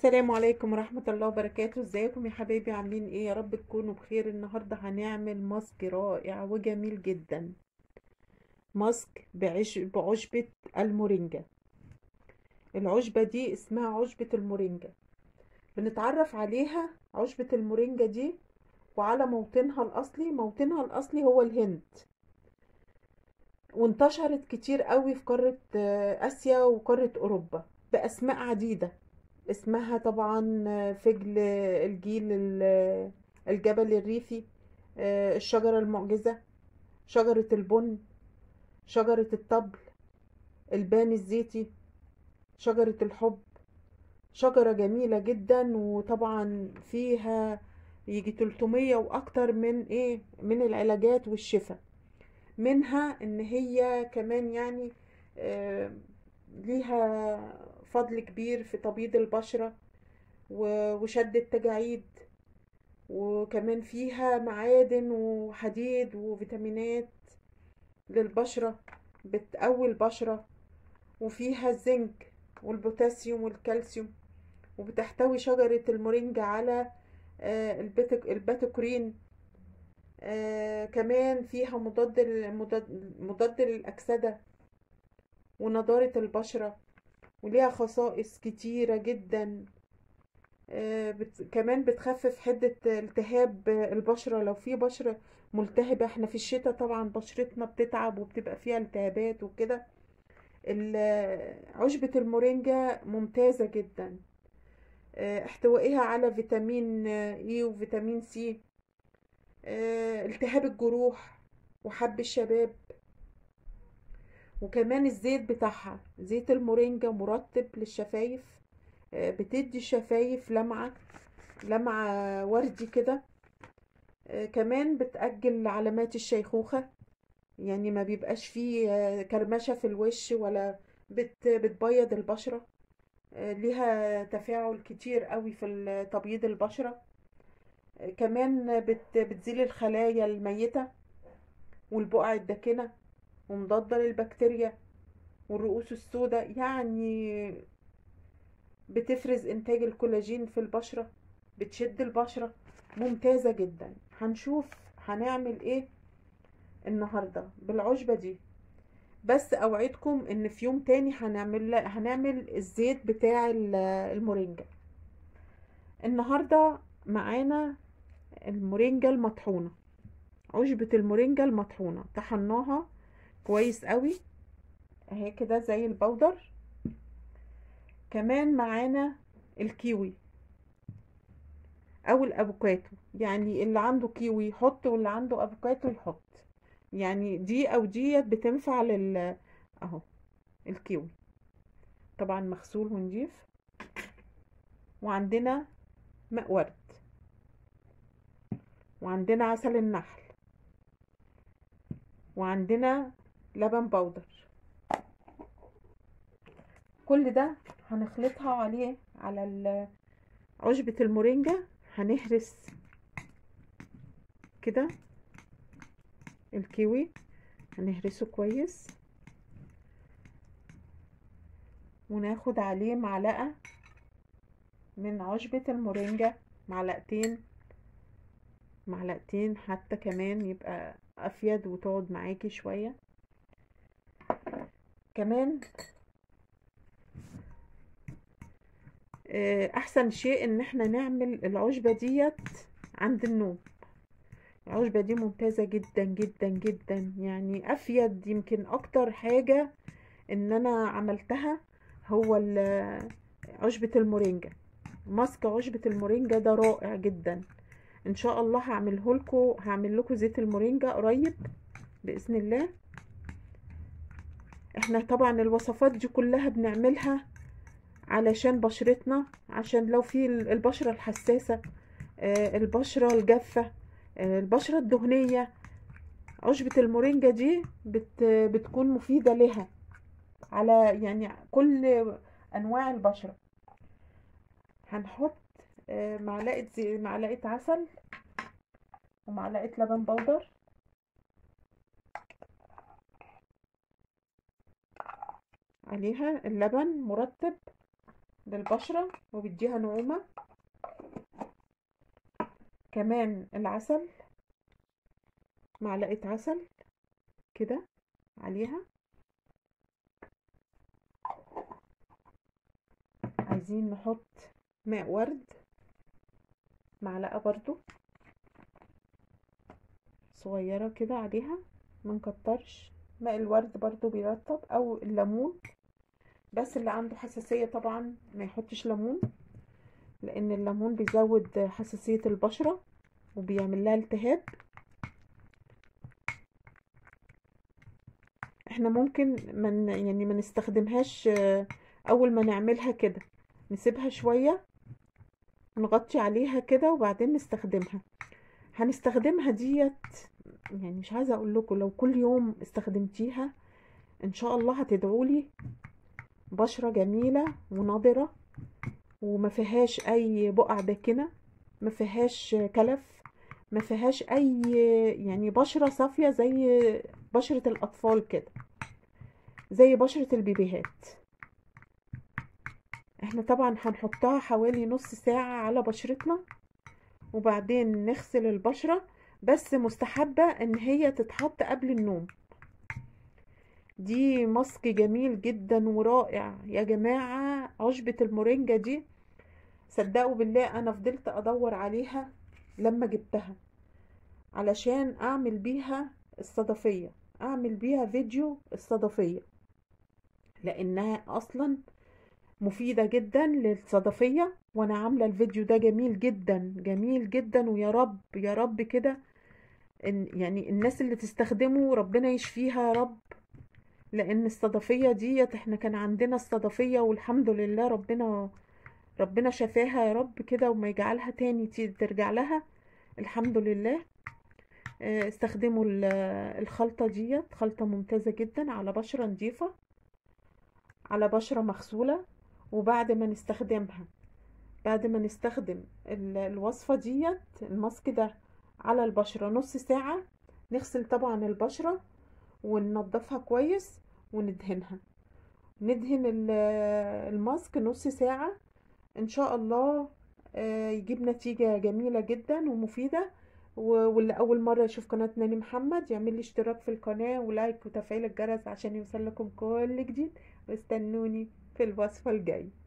السلام عليكم ورحمة الله وبركاته ازيكم يا حبايبي عاملين ايه يا رب تكونوا بخير النهاردة هنعمل ماسك رائع وجميل جدا ماسك بعش... بعشبة المورينجا العشبة دي اسمها عشبة المورينجا بنتعرف عليها عشبة المورينجا دي وعلى موطنها الأصلي موطنها الأصلي هو الهند وانتشرت كتير قوي في قارة آه، آسيا وقارة أوروبا بأسماء عديدة اسمها طبعا فجل الجيل ال- الجبل الريفي آه، الشجرة المعجزة شجرة البن شجرة الطبل البان الزيتي شجرة الحب شجرة جميلة جدا وطبعا فيها يجي 300 واكتر من ايه من العلاجات والشفاء منها ان هي كمان يعني آه، ليها فضل كبير في تبييض البشرة و- وشد التجاعيد وكمان فيها معادن وحديد وفيتامينات للبشرة بتقوي البشرة وفيها الزنك والبوتاسيوم والكالسيوم وبتحتوي شجرة المورينجا على آه، البيت- الباتوكرين آه، كمان فيها مضاد لل- مضاد مضاد للأكسدة ونضارة البشرة وليها خصائص كتيرة جدا آه، بت... كمان بتخفف حدة التهاب البشرة لو في بشرة ملتهبة احنا في الشتاء طبعا بشرتنا بتتعب وبتبقى فيها التهابات وكده ال- عشبة المورينجا ممتازة جدا آه، احتوائها على فيتامين اي وفيتامين سي آه، التهاب الجروح وحب الشباب وكمان الزيت بتاعها زيت المورينجا مرطب للشفايف آه، بتدي الشفايف لمعة لمعة وردي كده آه، كمان بتأجل علامات الشيخوخة يعني ما بيبقاش فيه آه، كرمشة في الوش ولا بت بتبيض البشرة آه، ليها تفاعل كتير قوي في ال- تبييض البشرة آه، كمان بت بتزيل الخلايا الميتة والبقع الداكنة ومضادة للبكتيريا والرؤوس السوداء يعني بتفرز انتاج الكولاجين في البشرة بتشد البشرة ممتازة جدا هنشوف هنعمل ايه النهاردة بالعشبة دي بس اوعدكم ان في يوم تاني هنعمل هنعمل الزيت بتاع ال- المورينجا النهاردة معانا المورينجا المطحونة عشبة المورينجا المطحونة طحناها كويس قوي اهي كده زي البودر كمان معانا الكيوي او الافوكاتو يعني اللي عنده كيوي يحط واللي عنده افوكاتو يحط يعني دي او ديت بتنفع لل اهو الكيوي طبعا مغسول ونضيف وعندنا ماء ورد وعندنا عسل النحل وعندنا لبن بودر كل ده هنخلطها عليه على ال- عشبة المورينجا هنهرس كده الكيوي هنهرسه كويس وناخد عليه معلقة من عشبة المورينجا معلقتين معلقتين حتى كمان يبقى أفيد وتقعد معاكي شوية كمان آه، أحسن شيء إن احنا نعمل العشبة ديت عند النوم العشبة دي ممتازة جدا جدا جدا يعني أفيد يمكن أكتر حاجة إن أنا عملتها هو ال- عشبة المورينجا ماسك عشبة المورينجا ده رائع جدا ان شاء الله هعمله لكم هعمل لكم زيت المورينجا قريب باذن الله احنا طبعا الوصفات دي كلها بنعملها علشان بشرتنا عشان لو في ال- البشرة الحساسة آه، البشرة الجافة آه، البشرة الدهنية عشبة المورينجا دي بت بتكون مفيدة لها على يعني كل انواع البشرة هنحط آه، معلقة زي معلقة عسل ومعلقة لبن بودر عليها اللبن مرطب للبشرة وبيديها نعومة كمان العسل معلقة عسل كده عليها عايزين نحط ماء ورد معلقة برضو صغيرة كده عليها منكترش ماء الورد برضو بيرطب او الليمون بس اللي عنده حساسية طبعا ما يحطش ليمون لان الليمون بيزود حساسية البشرة وبيعمل لها التهاب احنا ممكن من يعني ما نستخدمهاش اول ما نعملها كده نسيبها شوية نغطي عليها كده وبعدين نستخدمها هنستخدمها ديت يعني مش عايزة اقول لكم لو كل يوم استخدمتيها ان شاء الله هتدعولي بشرة جميلة ونضرة وما فيهاش اي بقع داكنة ما فيهاش كلف ما فيهاش اي يعني بشرة صافية زي بشرة الاطفال كده زي بشرة البيبيهات احنا طبعا هنحطها حوالي نص ساعة على بشرتنا وبعدين نغسل البشرة بس مستحبة ان هي تتحط قبل النوم دي ماسك جميل جدا ورائع يا جماعة عشبة المورينجا دي صدقوا بالله انا فضلت ادور عليها لما جبتها علشان اعمل بيها الصدفية اعمل بيها فيديو الصدفية لانها اصلا مفيدة جدا للصدفية وانا عاملة الفيديو ده جميل جدا جميل جدا ويا رب يا رب كده إن يعني الناس اللي تستخدمه ربنا يشفيها يا رب لان الصدفية ديت احنا كان عندنا الصدفية والحمد لله ربنا ربنا شفاها يا رب كده وما يجعلها تاني ترجع لها الحمد لله استخدموا الخلطة ديت خلطة ممتازة جدا على بشرة نظيفة على بشرة مغسولة وبعد ما نستخدمها بعد ما نستخدم الوصفة ديت الماسك ده على البشرة نص ساعة نغسل طبعا البشرة وننضفها كويس وندهنها ندهن الماسك نص ساعة ان شاء الله يجيب نتيجة جميلة جدا ومفيدة واللي اول مرة يشوف قناة ناني محمد يعمل لي اشتراك في القناة ولايك وتفعيل الجرس عشان يوصل لكم كل جديد واستنوني في الوصفة الجاية